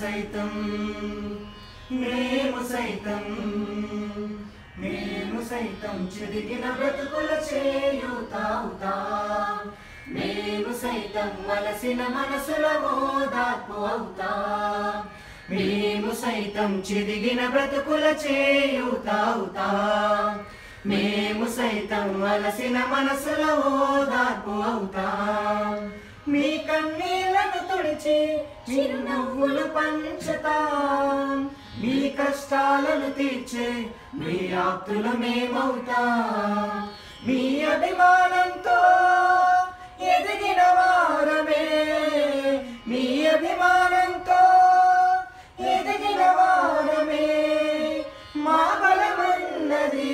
సైతం మేము సైతం మేము సైతం చెదిగిన బ్రతుకుల చేయుతావుతా మేము సైతం వలసిన మనసుల ఓదార్పు అవుతా మేము సైతం చెదిగిన బ్రతుకుల చేయుతావుతా మేము సైతం వలసిన మనసుల ఓదార్పు అవుతా మీ కన్నీళ్లను తుడిచి చిరునవ్వులు పంచుతా మీ కష్టాలను తీర్చే మీ ఆప్తులు మేమవుతా మీ అభిమానంతో ఎదిగిన వారమే మీ అభిమానంతో ఎదిగిన వారమే మా బలమన్నది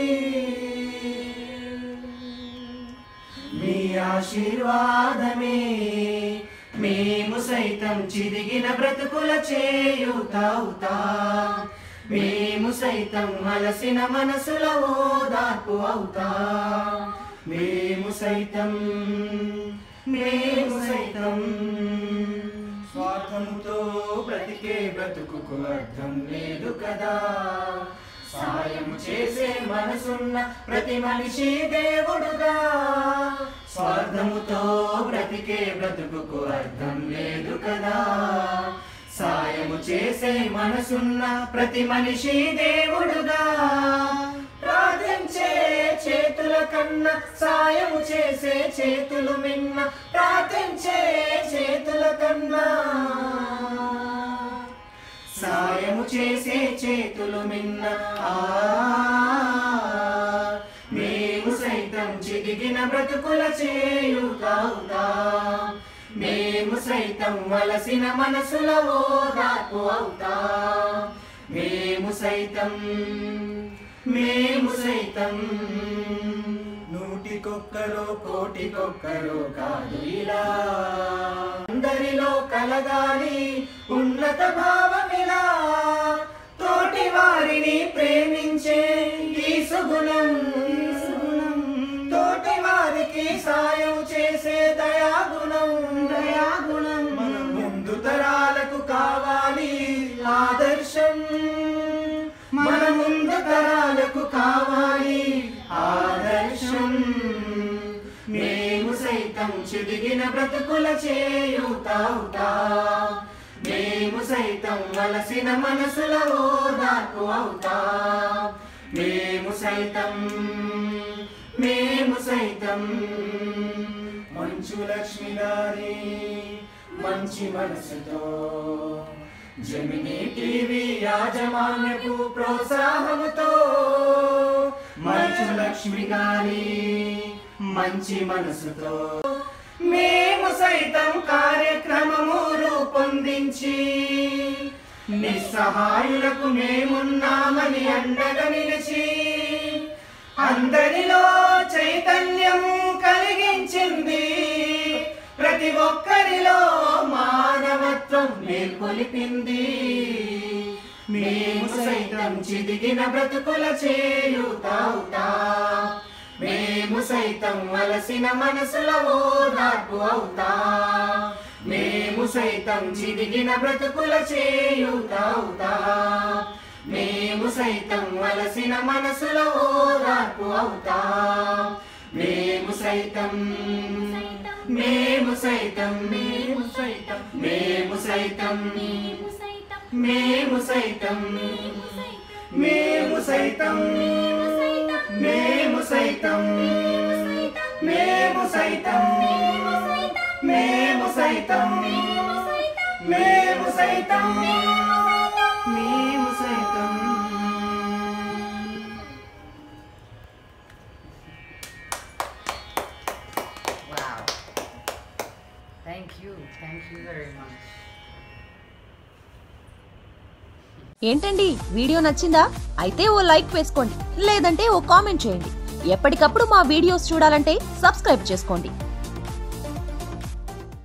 మీ ఆశీర్వాదమే మేము సైతం చిదిగిన బ్రతుకుల చేయుతావుతా మేము సైతం అలసిన మనసుల ఓదార్పు అవుతా మేము సైతం మేము సైతం స్వార్థముతో బ్రతికే బ్రతుకుకు అర్థం లేదు కదా సాయం చేసే మనసున్న ప్రతి మనిషి దేవుడుగా స్వార్థముతో బ్రతికే బ్రతుకుకు అర్థం లేదు కదా సాయము చేసే మనసున్న ప్రతి మనిషి దేవుడుగా ప్రార్థించే చేతుల కన్నా సాయము చేసే చేతులు మిన్న ప్రార్థించే చేతుల కన్నా సాయము చేసే చేతులు మిన్న ఆ మేము సైతం చిదిగిన బ్రతుకుల చేయుతావుతా మేము సైతం వలసిన మనసుల ఓదార్పు అవుతా మేము సైతం మేము సైతం నూటికొక్కరో కోటికొక్కరో కాదు ఇలా అందరిలో కలగాలి ఉన్నత భావమిలా తోటి వారిని ప్రేమించే ఈ సుగుణం తోటి వారికి సాయం చేసే దయాగుణం దయాగుణం మన ముందు తరాలకు కావాలి ఆదర్శం మన ముందు తరాలకు కావాలి ఆదర్శం మేము సైతం చిదిగిన బ్రతుకుల చేయుతావుతా మేము సైతం వలసిన మనసుల ఓదార్పు అవుతా మేము సైతం మేము సైతం మంచు లక్ష్మి గారి మంచి మనసుతో జమిని టీవీ యాజమాన్యపు ప్రోత్సాహముతో మంచు లక్ష్మి గారి మంచి మనసుతో మేము సైతం కార్యక్రమము రూపొందించి నిస్సహాయులకు మేమున్నామని అండగా నిలిచి అందరిలో చైతన్యం కలిగించింది ప్రతి ఒక్కరిలో మానవత్వం మేల్కొలిపింది మేము సైతం చిదిగిన బ్రతుకుల చేయుతావుతా మేము సైతం వలసిన మనసుల ఓదార్పు అవుతా మేము సైతం చిదిగిన బ్రతుకుల చేయుతావుతా మేము సైతం వలసిన మనసుల ఓదార్పు అవుతా మేము సైతం మేము సైతం మేము సైతం మేము సైతం మేము సైతం మేము సైతం మేము సైతం మేము సైతం మేము సైతం మేము సైతం మేము సైతం Wow. Thank you. Thank you very much. ఏంటండి వీడియో నచ్చిందా అయితే ఓ లైక్ వేసుకోండి లేదంటే ఓ కామెంట్ చేయండి ఎప్పటికప్పుడు మా వీడియోస్ చూడాలంటే సబ్స్క్రైబ్ చేసుకోండి